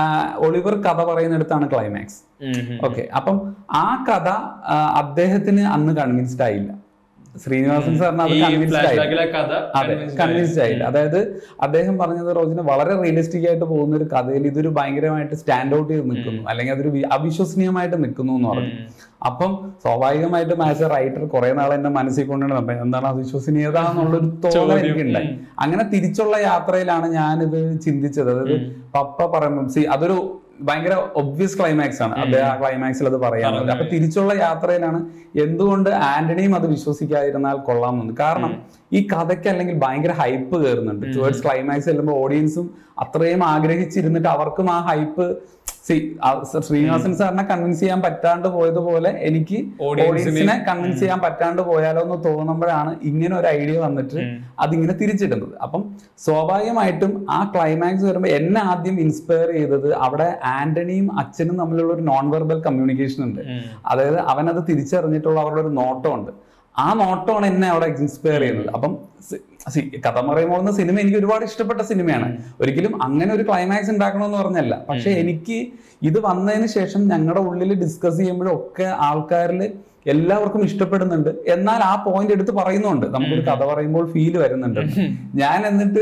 ഒളിവർ കഥ പറയുന്നിടത്താണ് ക്ലൈമാക്സ് ഉം, ഉം. ഓക്കെ അപ്പം ആ കഥ ആ, അദ്ദേഹത്തിന് അന്ന് കൺവിൻസ്ഡ് ആയില്ല ശ്രീനിവാസൻ സാറിന് അത് ഈ കൺവിൻസ്ഡ് ആയില്ല ഫ്ലാഷ്ബാക്കിലെ കഥ അതെ convinced കൺവിൻസ്ഡ് ആയില്ല അതായത് അദ്ദേഹം പറഞ്ഞത് റോജിന് വളരെ റിയലിസ്റ്റിക് ആയിട്ട് പോകുന്ന ഒരു കഥയിൽ ഇതൊരു ഭയങ്കരമായിട്ട് സ്റ്റാൻഡ് ഔട്ട് ചെയ്ത് നിൽക്കുന്നു അല്ലെങ്കിൽ അതൊരു വി- അവിശ്വസനീയമായിട്ട് നിൽക്കുന്നു എന്ന് പറഞ്ഞു ഉം. അപ്പം സ്വാഭാവികമായിട്ടും ആസ് എ റൈറ്റർ കുറെ നാൾ എന്റെ മനസ്സിൽ കൊണ്ടാണ് അപ്പൊ എന്താണ് അവിശ്വസനീയത എന്നുള്ളൊരു തോന്നൽ ചോദ്യം. എനിക്കുണ്ടായി അങ്ങനെ തിരിച്ചുള്ള യാത്രയിലാണ് ഞാനിത് ചിന്തിച്ചത് അതായത് പപ്പ പറയുമ്പോൾ സി അതൊരു ഭയങ്കര ഒബ്വിയസ് ക്ലൈമാക്സ് ആണ് അദ്ദേഹം ആ ക്ലൈമാക്സിൽ അത് പറയാനുള്ളത് അപ്പൊ തിരിച്ചുള്ള യാത്രയിലാണ് എന്തുകൊണ്ട് ആന്റണിയും അത് വിശ്വസിക്കാതിരുന്നാൽ കൊള്ളാമെന്ന് കാരണം ഈ കഥയ്ക്ക് അല്ലെങ്കിൽ ഭയങ്കര ഹൈപ്പ് കയറുന്നുണ്ട് ടുവേർഡ്സ് ക്ലൈമാക്സ് ചെല്ലുമ്പോൾ ഓഡിയൻസും അത്രയും ആഗ്രഹിച്ചിരുന്നിട്ട് അവർക്കും ആ ഹൈപ്പ് സി ശ്രീനിവാസൻ സാറിനെ കൺവിൻസ് ചെയ്യാൻ പറ്റാണ്ട് പോയതുപോലെ എനിക്ക് ഓഡിയൻസിനെ കൺവിൻസ് ചെയ്യാൻ പറ്റാണ്ട് പോയാലോ എന്ന് തോന്നുമ്പോഴാണ് ഇങ്ങനെ ഒരു ഐഡിയ വന്നിട്ട് അതിങ്ങനെ തിരിച്ചിടുന്നത് അപ്പം സ്വാഭാവികമായിട്ടും ആ ക്ലൈമാക്സ് വരുമ്പോൾ എന്നെ ആദ്യം ഇൻസ്പയർ ചെയ്തത് അവിടെ ആന്റണിയും അച്ഛനും തമ്മിലുള്ള ഒരു നോൺ വെർബൽ കമ്മ്യൂണിക്കേഷൻ ഉണ്ട് ഉം. അതായത് അവനത് തിരിച്ചറിഞ്ഞിട്ടുള്ള അവരുടെ ഒരു നോട്ടമുണ്ട് ആ നോട്ടമാണ് എന്നെ അവിടെ ഇൻസ്പയർ ചെയ്യുന്നത് അപ്പം സി- സി കഥ പറയുമ്പോൾ എന്ന സിനിമ എനിക്ക് ഒരുപാട് ഇഷ്ടപ്പെട്ട സിനിമയാണ് ഒരിക്കലും അങ്ങനെ ഒരു ക്ലൈമാക്സ് ഉണ്ടാക്കണമെന്ന് പറഞ്ഞല്ല പക്ഷെ എനിക്ക് ഇത് വന്നതിന് ശേഷം ഞങ്ങളുടെ ഉള്ളിൽ ഡിസ്കസ് ചെയ്യുമ്പോഴൊക്കെ ആൾക്കാരിൽ എല്ലാവർക്കും ഇഷ്ടപ്പെടുന്നുണ്ട് എന്നാൽ ആ പോയിന്റ് എടുത്ത് പറയുന്നുണ്ട് നമുക്കൊരു കഥ പറയുമ്പോൾ ഫീൽ വരുന്നുണ്ട് ഞാൻ എന്നിട്ട്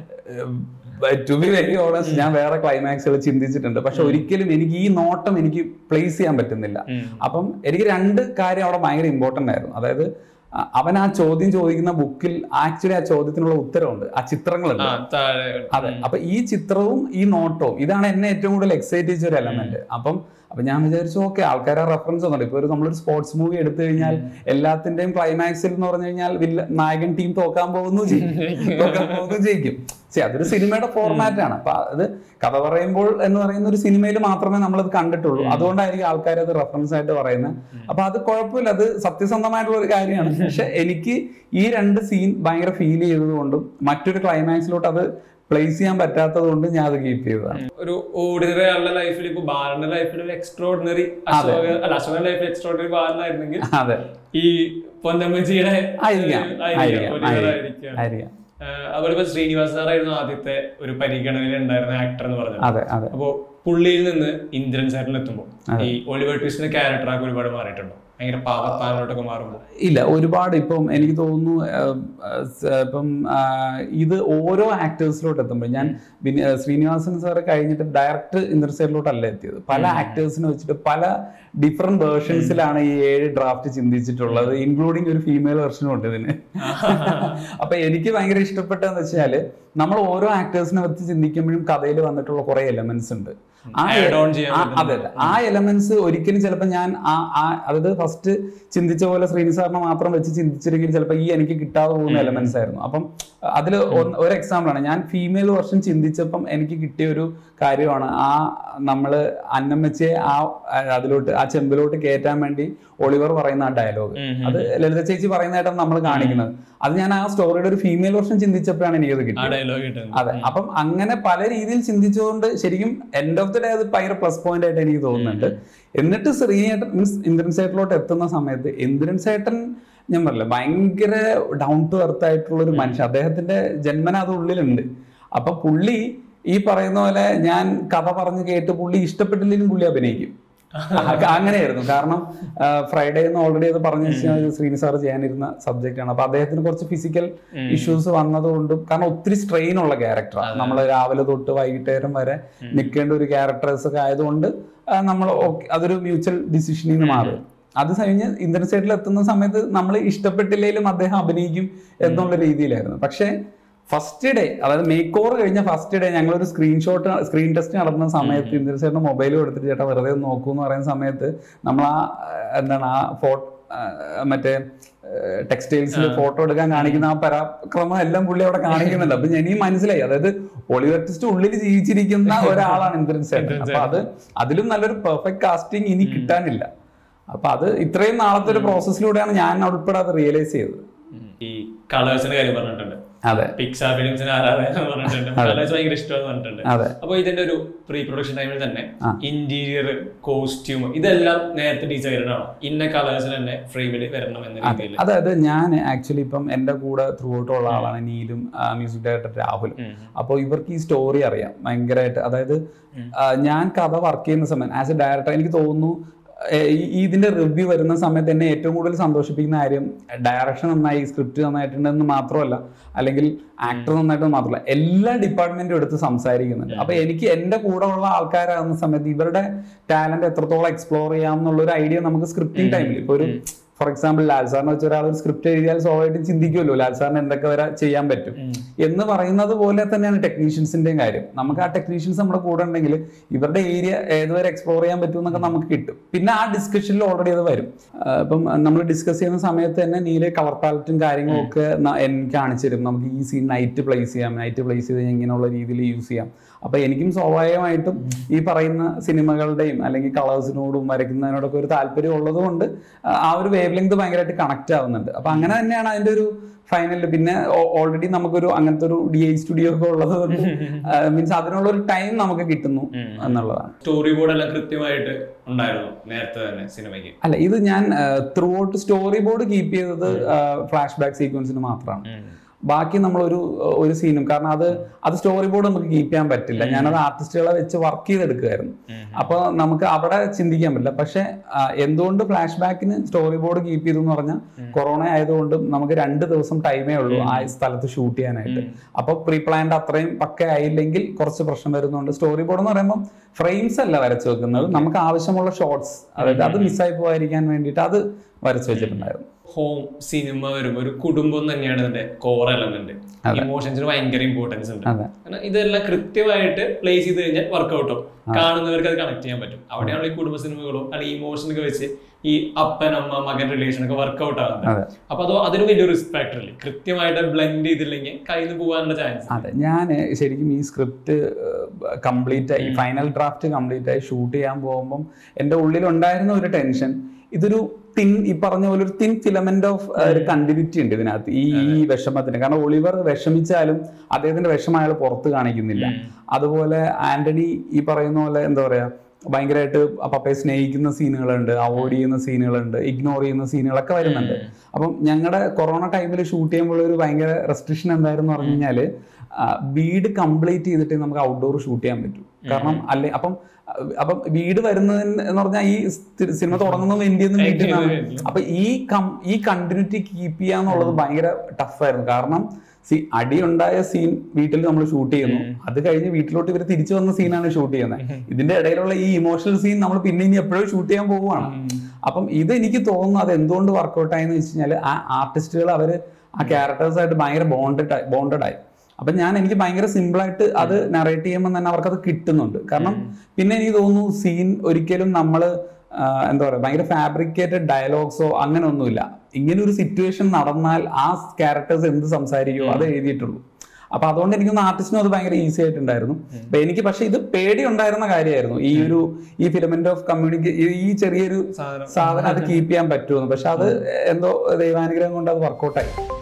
ടു ബി വെരി ഓണസ്റ്റ് ഞാൻ വേറെ ക്ലൈമാക്സുകൾ ചിന്തിച്ചിട്ടുണ്ട് പക്ഷെ ഒരിക്കലും എനിക്ക് ഈ നോട്ടം എനിക്ക് പ്ലേസ് ചെയ്യാൻ പറ്റുന്നില്ല ഉം. അപ്പം എനിക്ക് രണ്ട് കാര്യം അവിടെ ഭയങ്കര ഇമ്പോർട്ടന്റ് ആയിരുന്നു അതായത് അ- അവൻ ആ ചോദ്യം ചോദിക്കുന്ന ബുക്കിൽ ആക്ച്വലി ആ ചോദ്യത്തിനുള്ള ഉത്തരവുണ്ട് ആ ചിത്രങ്ങളുണ്ട് ആ, താഴെ അതെ അപ്പൊ ഈ ചിത്രവും ഈ നോട്ടവും ഇതാണ് എന്നെ ഏറ്റവും കൂടുതൽ എക്സൈറ്റ് ചെയ്ത ഒരു എലമെന്റ് അപ്പം അപ്പൊ ഞാൻ വിചാരിച്ചു ഓക്കെ ആൾക്കാരെ റെഫറൻസ് ഒന്നുണ്ട് ഇപ്പൊ ഒരു നമ്മളൊരു സ്പോർട്സ് മൂവി എടുത്തു കഴിഞ്ഞാൽ എല്ലാത്തിന്റെയും ക്ലൈമാക്സിൽ എന്ന് പറഞ്ഞു കഴിഞ്ഞാൽ വില്ല നായകൻ ടീം തോക്കാൻ പോകുന്നു ചെയ്യും തോക്കാൻ പോകുന്നു ജയിക്കും ശരി അതൊരു സിനിമയുടെ ഫോർമാറ്റ് ആണ് അപ്പൊ അത് കഥ പറയുമ്പോൾ എന്ന് പറയുന്ന ഒരു സിനിമയിൽ മാത്രമേ നമ്മളത് കണ്ടിട്ടുള്ളൂ അതുകൊണ്ടായിരിക്കും ആൾക്കാർ അത് റെഫറൻസ് ആയിട്ട് പറയുന്നത് അപ്പൊ അത് കുഴപ്പമില്ല അത് സത്യസന്ധമായിട്ടുള്ള ഒരു കാര്യമാണ് പക്ഷെ എനിക്ക് ഈ രണ്ട് സീൻ ഭയങ്കര ഫീൽ ചെയ്തതുകൊണ്ടും മറ്റൊരു ക്ലൈമാക്സിലോട്ട് അത് പ്ലേസ് ചെയ്യാൻ പറ്റാത്തത് കൊണ്ട് ഞാൻ അത് കീപ്പ് ചെയ്തതാണ് ഒരു ഓർഡിനറി ആളുടെ ലൈഫിൽ ഇപ്പൊ ബാലന്റെ ലൈഫിൽ ഒരു എക്സ്ട്രോർഡിനറി അശോക അല്ല അശോകന്റെ ലൈഫിൽ എക്സ്ട്രോർഡിനറി ബാലനായിരുന്നെങ്കിൽ അതെ ഈ പൊന്നമ്മജിയുടെ ആയിരിക്കാം ആയിരിക്കാം, ആയിരിക്കാം ഒലിവർ ആയിരിക്കാം ആയിരിക്കാം. ആയിരിക്കാം ആഹ് അതുപോലെ ഇപ്പൊ ശ്രീനിവാസ് സാറായിരുന്നു ആദ്യത്തെ ഒരു പരിഗണനയിൽ ഉണ്ടായിരുന്ന ആക്ടർ എന്ന് പറഞ്ഞത് അതെ അതെ അപ്പോ പുള്ളിയിൽ നിന്ന് ഇന്ദ്രൻ സാറിൽ എത്തുമ്പോൾ ഈ ഒളിവർ ട്വിസ്റ്റിന്റെ ക്യാരക്ടറൊക്കെ ഒരുപാട് മാറിയിട്ടുണ്ടോ ഭയങ്കര പാവത്താനോട്ടൊക്കെ മാറുമ്പോൾ ഇല്ല ഒരുപാട് ഇപ്പം എനിക്ക് തോന്നുന്നു ആഹ്, ആഹ്, ഇപ്പം ആഹ്, ഇത് ഓരോ ആക്ടേഴ്സിലോട്ട് എത്തുമ്പോൾ ഞാൻ വിനി- ആഹ്, ശ്രീനിവാസൻ സാറ് കഴിഞ്ഞിട്ട് ഡയറക്റ്റ് ഇന്ദ്രസേറിലോട്ടല്ല എത്തിയത് പല ആക്ടേഴ്സിനെ വെച്ചിട്ട് പല ഡിഫറെന്റ് വേർഷൻസിലാണ് ഈ ഏഴ് ഡ്രാഫ്റ്റ് ചിന്തിച്ചിട്ടുള്ളത് ഇൻക്ലൂഡിങ് ഒരു ഫീമെയിൽ വെർഷനും ഉണ്ട് ഇതിന് അപ്പൊ എനിക്ക് ഭയങ്കര ഇഷ്ടപ്പെട്ടതെന്ന് വെച്ചാല് നമ്മൾ ഓരോ ആക്ടേഴ്സിനെ വെച്ച് ചിന്തിക്കുമ്പോഴും കഥയിൽ വന്നിട്ടുള്ള കുറെ എലമെന്റ്സ് ഉണ്ട് ആ ആഡ് ഓൺ ചെയ്യാൻ ആ, അതെ അതെ ആ എലമെന്റ്സ് ഒരിക്കലും ചിലപ്പോൾ ഞാൻ ആ ആ- അതായത് ഫസ്റ്റ് ചിന്തിച്ച പോലെ ശ്രീനി സാറിനെ മാത്രം വെച്ച് ചിന്തിച്ചിരുന്നെങ്കിൽ ചിലപ്പോൾ ഈ എനിക്ക് കിട്ടാതെ പോകുന്ന എലമെന്റ്സ് ആയിരുന്നു അപ്പം അതിൽ ഒരു എക്സാമ്പിൾ ആണ് ഞാൻ ഫീമെയിൽ വർഷം ചിന്തിച്ചപ്പം എനിക്ക് കിട്ടിയ ഒരു കാര്യമാണ് ആ നമ്മള് അന്നമ്മച്ചയെ ആ ആ, അതിലോട്ട് ആ ചെമ്പിലോട്ട് കയറ്റാൻ വേണ്ടി ഒളിവർ പറയുന്ന ആ ഡയലോഗ് അത് ലളിത ചേച്ചി പറയുന്നതായിട്ടാണ് നമ്മൾ കാണിക്കുന്നത് അത് ഞാൻ ആ സ്റ്റോറിയുടെ ഒരു ഫീമെയിൽ വർഷം ചിന്തിച്ചപ്പോഴാണ് എനിക്കത് ആ കിട്ടിയത് ഡയലോഗ് കിട്ടുന്നത് അതെ അപ്പം അങ്ങനെ പല രീതിയിൽ ചിന്തിച്ചുകൊണ്ട് ശരിക്കും എൻഡ് ഓഫ് ദി ഡേ അത് ഭയങ്കര പ്ലസ് പോയിന്റ് ആയിട്ട് എനിക്ക് തോന്നുന്നുണ്ട് എന്നിട്ട് ശ്രീനേട്ടൻ മീൻസ് ഇന്ദ്രൻ സേട്ടനിലോട്ട് എത്തുന്ന സമയത്ത് ഇന്ദ്രൻ സേട്ടൻ ഞാൻ പറഞ്ഞില്ല ഭയങ്കര ഡൗൺ ടു എർത്ത് ആയിട്ടുള്ള ഒരു മനുഷ്യൻ അദ്ദേഹത്തിന്റെ ജന്മന അത് ഉള്ളിലുണ്ട് അപ്പൊ പുള്ളി ഈ പറയുന്ന പോലെ ഞാൻ കഥ പറഞ്ഞ് കേട്ട് പുള്ളി ഇഷ്ടപ്പെട്ടില്ലെങ്കിലും പുള്ളി അഭിനയിക്കും അങ്ങനെയായിരുന്നു കാരണം ഫ്രൈഡേ എന്ന് ഓൾറെഡി അത് പറഞ്ഞു വെച്ചാൽ ശ്രീനി സാർ ചെയ്യാനിരുന്ന സബ്ജക്റ്റ് ആണ് അപ്പൊ അദ്ദേഹത്തിന് കുറച്ച് ഫിസിക്കൽ ഇഷ്യൂസ് വന്നതുകൊണ്ടും കാരണം ഒത്തിരി സ്ട്രെയിൻ ഉള്ള ക്യാരക്ടറാണ് നമ്മൾ രാവിലെ തൊട്ട് വൈകിട്ടേരം വരെ നിൽക്കേണ്ട ഒരു ക്യാരക്ടേഴ്സ് ഒക്കെ ആയതുകൊണ്ട് നമ്മൾ അതൊരു മ്യൂച്വൽ ഡിസിഷനിൽ നിന്ന് മാറും അത് കഴിഞ്ഞ് ഇന്ത്യൻ സൈഡിൽ എത്തുന്ന സമയത്ത് നമ്മൾ ഇഷ്ടപ്പെട്ടില്ലെങ്കിലും അദ്ദേഹം അഭിനയിക്കും എന്നുള്ള രീതിയിലായിരുന്നു പക്ഷേ ഫസ്റ്റ് ഡേ അതായത് മേക്ക് ഓവർ കഴിഞ്ഞ ഫസ്റ്റ് ഡേ ഞങ്ങൾ ഒരു സ്ക്രീൻഷോട്ട് സ്ക്രീൻ ടെസ്റ്റ് നടത്തുന്ന സമയത്ത് ഇന്ത്യൻ സൈഡിന് മൊബൈൽ കൊടുത്തിട്ട് ചേട്ടാ വെറുതെ ഒന്ന് നോക്കൂ എന്ന് പറയുന്ന സമയത്ത് നമ്മൾ ആ എന്താണ് ആ ഫോട്ടോ മറ്റേ ടെക്സ്റ്റൈൽസിൽ ഫോട്ടോ എടുക്കാൻ കാണിക്കുന്ന ആ പരാക്രമം എല്ലാം പുള്ളി അവിടെ കാണിക്കുന്നുണ്ട് അപ്പൊ എനിക്ക് മനസ്സിലായി അതായത് ഒളിവർ ടെസ്റ്റ് ഉള്ളിൽ ജീവിച്ചിരിക്കുന്ന ഒരാളാണ് ഇന്ദ്രൻ സേട്ടൻ അപ്പൊ അത് അതിലും നല്ലൊരു പെർഫെക്റ്റ് കാസ്റ്റിംഗ് ഇനി കിട്ടാനില്ല അപ്പൊ അത് ഇത്രയും നാളത്തെ ഒരു പ്രോസസ്സിലൂടെയാണ് ഞാൻ ഉൾപ്പെടെ അത് റിയലൈസ് ചെയ്തത് ഈ കളേഴ്സിന്റെ കാര്യം പറഞ്ഞിട്ടുണ്ട് അതെ പിക്സാർ ഫിലിംസിന് ആരാധന പറഞ്ഞിട്ടുണ്ട് കളേഴ്സ് ഭയങ്കര ഇഷ്ടമെന്ന് പറഞ്ഞിട്ടുണ്ട് അതെ അപ്പൊ ഇതിന്റെ ഒരു പ്രീ പ്രൊഡക്ഷൻ ടൈമിൽ തന്നെ ആ. ഇന്റീരിയർ കോസ്റ്റ്യൂം ഇതെല്ലാം നേരത്തെ ഡിസൈഡ് ആണോ ഇന്ന കളേഴ്സിൽ തന്നെ ഫ്രെയിമിൽ വരണം എന്ന രീതിയിൽ അതായത് ഞാൻ ആക്ച്വലി ഇപ്പം എൻ്റെ കൂടെ ത്രൂ ഔട്ടുള്ള ആളാണ് നീലും മ്യൂസിക് ഡയറക്ടർ രാഹുലും അപ്പോൾ ഇവർക്ക് ഈ സ്റ്റോറി അറിയാം ഭയങ്കരമായിട്ട് അതായത് ആ, ഞാൻ കഥ വർക്ക് ചെയ്യുന്ന സമയം ആസ് എ ഡയറക്ടർ എനിക്ക് തോന്നുന്നു ഏ, ഈ- ഈ ഇതിന്റെ റിവ്യൂ വരുന്ന സമയത്ത് എന്നെ ഏറ്റവും കൂടുതൽ സന്തോഷിപ്പിക്കുന്ന കാര്യം ഡയറക്ഷൻ നന്നായി സ്ക്രിപ്റ്റ് നന്നായിട്ടുണ്ടെന്ന് മാത്രമല്ല അല്ലെങ്കിൽ ആക്ടർ നന്നായിട്ടെന്ന് മാത്രമല്ല എല്ലാ ഡിപ്പാർട്ട്മെന്റും എടുത്ത് സംസാരിക്കുന്നുണ്ട് അപ്പൊ എനിക്ക് എന്റെ കൂടെ ഉള്ള ആൾക്കാരാകുന്ന സമയത്ത് ഇവരുടെ ടാലന്റ് എത്രത്തോളം എക്സ്പ്ലോർ ചെയ്യാം എന്നുള്ള ഒരു ഐഡിയ നമുക്ക് സ്ക്രിപ്റ്റിംഗ് ടൈമിൽ ഇപ്പൊ ഒരു ഫോർ എക്സാമ്പിൾ ലാൽ സാറിന് വെച്ച ഒരാൾ ഒരു സ്ക്രിപ്റ്റ് എഴുതിയാൽ സ്വാഭാവികമായിട്ടും ചിന്തിക്കുമല്ലോ ലാൽ സാറിന് എന്തൊക്കെ വരെ ചെയ്യാൻ പറ്റും എന്ന് പറയുന്നത് പോലെ തന്നെയാണ് ടെക്നീഷ്യൻസിന്റെയും കാര്യം നമുക്ക് ആ ടെക്നീഷ്യൻസ് നമ്മുടെ കൂടെ ഉണ്ടെങ്കിൽ ഇവരുടെ ഏരിയ ഏതുവരെ എക്സ്പ്ലോർ ചെയ്യാൻ പറ്റും എന്നൊക്കെ നമുക്ക് കിട്ടും പിന്നെ ആ ഡിസ്കഷനിൽ ഓൾറെഡി അത് വരും ആ, ഇപ്പം നമ്മൾ ഡിസ്കസ് ചെയ്യുന്ന സമയത്ത് തന്നെ നീലെ കളർ പാലറ്റും കാര്യങ്ങളും ഒക്കെ ന- എനിക്ക് കാണിച്ചു തരും നമുക്ക് ഈ സീൻ നൈറ്റ് പ്ലേസ് ചെയ്യാം നൈറ്റ് പ്ലേസ് ചെയ്ത് ഇങ്ങനെയുള്ള രീതിയിൽ യൂസ് ചെയ്യാം അപ്പൊ എനിക്കും സ്വാഭാവികമായിട്ടും ഈ പറയുന്ന സിനിമകളുടെയും അല്ലെങ്കിൽ കളേഴ്സിനോടും വരയ്ക്കുന്നതിനോടൊക്കെ ഒരു താല്പര്യം ഉള്ളത് കൊണ്ട് ആ ഒരു വേവ് ലെങ്ത് ഭയങ്കരമായിട്ട് കണക്ട് ആവുന്നുണ്ട് അപ്പൊ അങ്ങനെ തന്നെയാണ് അതിന്റെ ഒരു ഫൈനലിൽ പിന്നെ ഓൾറെഡി നമുക്കൊരു അങ്ങനത്തെ ഒരു ഡി ഐ സ്റ്റുഡിയോ ഒക്കെ ഉള്ളത് കൊണ്ട് മീൻസ് അതിനുള്ള ഒരു ടൈം നമുക്ക് കിട്ടുന്നു എന്നുള്ളതാണ് സ്റ്റോറി ബോർഡ് എല്ലാം കൃത്യമായിട്ട് ഉണ്ടായിരുന്നു നേരത്തെ തന്നെ സിനിമയ്ക്ക് അല്ല ഇത് ഞാൻ throughout storyboard keep ചെയ്തത് ഫ്ലാഷ് ബാക്ക് സീക്വൻസിന് മാത്രമാണ് ബാക്കി നമ്മളൊരു ഒരു സീനും കാരണം അത് അത് സ്റ്റോറി ബോർഡ് നമുക്ക് കീപ്പ് ചെയ്യാൻ പറ്റില്ല ഞാനത് ആർട്ടിസ്റ്റുകളെ വെച്ച് വർക്ക് ചെയ്തെടുക്കുമായിരുന്നു അപ്പോൾ നമുക്ക് അവിടെ ചിന്തിക്കാൻ പറ്റില്ല പക്ഷെ ആ, എന്തുകൊണ്ട് ഫ്ലാഷ് ബാക്കിന് സ്റ്റോറി ബോർഡ് കീപ്പ് ചെയ്തു എന്ന് പറഞ്ഞാൽ കൊറോണ ആയതുകൊണ്ട് നമുക്ക് രണ്ട് ദിവസം ടൈമേ ഉള്ളൂ ആ സ്ഥലത്ത് ഷൂട്ട് ചെയ്യാനായിട്ട് അപ്പോൾ പ്രീ പ്ലാൻഡ് അത്രയും പക്ക ആയില്ലെങ്കിൽ കുറച്ച് പ്രശ്നം വരുന്നുണ്ട് സ്റ്റോറി ബോർഡ് എന്ന് പറയുമ്പോൾ ഫ്രെയിംസ് അല്ല വരച്ചു വെക്കുന്നത് നമുക്ക് ആവശ്യമുള്ള ഷോർട്സ് അതായത് അത് മിസ്സായി പോകാതിരിക്കാൻ വേണ്ടിയിട്ട് അത് വരച്ചു വെച്ചിട്ടുണ്ടായിരുന്നു ഹോം സിനിമ വരുമ്പോൾ ഒരു കുടുംബം തന്നെയാണ് ഇതിന്റെ കോർ എലമെന്റ് ഇമോഷൻസിന് ഭയങ്കര ഇമ്പോർട്ടൻസ് ഉണ്ട് അതെ. കാരണം ഇതെല്ലാം കൃത്യമായിട്ട് പ്ലേസ് ചെയ്ത് കഴിഞ്ഞാൽ വർക്കൗട്ടോ കാണുന്നവർക്ക് അത് കണക്ട് ചെയ്യാൻ പറ്റും അവിടെയാണ് ഈ കുടുംബ സിനിമകളോ അല്ലെങ്കിൽ ഇമോഷൻ ഒക്കെ വെച്ച് ഈ അപ്പൻ അമ്മ മകൻ റിലേഷൻ ഒക്കെ വർക്കൗട്ട് ആകുന്നത് അതെ. അപ്പൊ അത് അതിന് വലിയ റിസ്ക് ഫാക്ടർ ഇല്ല കൃത്യമായിട്ട് ബ്ലെൻഡ് ചെയ്തില്ലെങ്കിൽ കയ്യിൽ നിന്ന് പോകാനുള്ള ചാൻസ് അതെ ഞാൻ ശരിക്കും ഈ സ്ക്രിപ്റ്റ് കംപ്ലീറ്റ് ആയി ഫൈനൽ ഡ്രാഫ്റ്റ് കംപ്ലീറ്റ് ആയി ഷൂട്ട് ചെയ്യാൻ പോകുമ്പം എൻ്റെ ഉള്ളിലുണ്ടായിരുന്ന ഒരു ടെൻഷൻ ഇതൊരു തിൻ ഈ പറഞ്ഞ പോലെ ഒരു തിൻ ഫിലമെന്റ് ഓഫ് ഒരു കണ്ടിന്യൂറ്റി ഉണ്ട് ഇതിനകത്ത് ഈ ഈ വിഷമത്തിന് കാരണം ഒളിവർ വിഷമിച്ചാലും അദ്ദേഹത്തിന്റെ വിഷമം അയാൾ പുറത്ത് കാണിക്കുന്നില്ല അതുപോലെ ആന്റണി ഈ പറയുന്ന പോലെ എന്താ പറയാ ഭയങ്കരമായിട്ട് പപ്പയെ സ്നേഹിക്കുന്ന സീനുകളുണ്ട് അവോയ്ഡ് ചെയ്യുന്ന സീനുകളുണ്ട് ഇഗ്നോർ ചെയ്യുന്ന സീനുകളൊക്കെ വരുന്നുണ്ട് അപ്പം ഞങ്ങളുടെ കൊറോണ ടൈമിൽ ഷൂട്ട് ചെയ്യുമ്പോൾ ഒരു ഭയങ്കര റെസ്ട്രിക്ഷൻ എന്തായിരുന്നു പറഞ്ഞു കഴിഞ്ഞാല് ആ, വീട് കംപ്ലീറ്റ് ചെയ്തിട്ട് നമുക്ക് ഔട്ട്ഡോർ ഷൂട്ട് ചെയ്യാൻ പറ്റും കാരണം അല്ലെ അപ്പം അഹ് അപ്പം വീട് വരുന്നതിന് എന്ന് പറഞ്ഞാൽ ഈ സ് സിനിമ തുടങ്ങുന്നത് ഇന്ത്യയിൽ നിന്ന് വീട്ടിൽ നിന്നാണ് അപ്പൊ ഈ കം ഈ കണ്ടിന്യൂറ്റി കീപ്പ് ചെയ്യാന്നുള്ളത് ഭയങ്കര ടഫായിരുന്നു കാരണം സി അടി ഉണ്ടായ സീൻ വീട്ടിൽ നമ്മൾ ഷൂട്ട് ചെയ്യുന്നു അത് കഴിഞ്ഞ് വീട്ടിലോട്ട് ഇവർ തിരിച്ചു വന്ന സീനാണ് ഷൂട്ട് ചെയ്യുന്നത് ഇതിന്റെ ഇടയിലുള്ള ഈ ഇമോഷണൽ സീൻ നമ്മൾ പിന്നെ ഇനി എപ്പോഴും ഷൂട്ട് ചെയ്യാൻ പോവുകയാണ് അപ്പം ഇത് എനിക്ക് തോന്നുന്നു അത് എന്തുകൊണ്ട് വർക്കൗട്ട് ആയെന്ന് വെച്ച് കഴിഞ്ഞാൽ ആ ആർട്ടിസ്റ്റുകൾ അവര് ആ ക്യാരക്ടേഴ്സ് ആയിട്ട് ഭയങ്കര ബോണ്ടഡ് ബോണ്ടഡ് ആയി അപ്പൊ ഞാൻ എനിക്ക് ഭയങ്കര സിമ്പിൾ ആയിട്ട് അത് നറേറ്റ് ചെയ്യുമ്പോൾ തന്നെ അവർക്ക് അത് കിട്ടുന്നുണ്ട് കാരണം പിന്നെ എനിക്ക് തോന്നുന്നു സീൻ ഒരിക്കലും നമ്മൾ എന്താ പറയുക ഭയങ്കര ഫാബ്രിക്കേറ്റഡ് ഡയലോഗ്സോ അങ്ങനെ ഒന്നുമില്ല ഇങ്ങനെ ഒരു സിറ്റുവേഷൻ നടന്നാൽ ആ ക്യാരക്ടേഴ്സ് എന്ത് സംസാരിക്കുമോ അത് എഴുതിയിട്ടുള്ളൂ അപ്പൊ അതുകൊണ്ട് എനിക്കൊന്ന് ആർട്ടിസ്റ്റിനും അത് ഭയങ്കര ഈസി ആയിട്ടുണ്ടായിരുന്നു അപ്പൊ എനിക്ക് പക്ഷെ ഇത് പേടി ഉണ്ടായിരുന്ന കാര്യമായിരുന്നു ഈ ഒരു ഈ ഫിലമെന്റ് ഓഫ് കമ്മ്യൂണിക്കേ ഈ ചെറിയൊരു സാധനം സാധനം അത് കീപ്പ് ചെയ്യാൻ പറ്റുമെന്ന് പക്ഷെ അത് എന്തോ ദൈവാനുഗ്രഹം കൊണ്ട് അത് വർക്കൗട്ടായി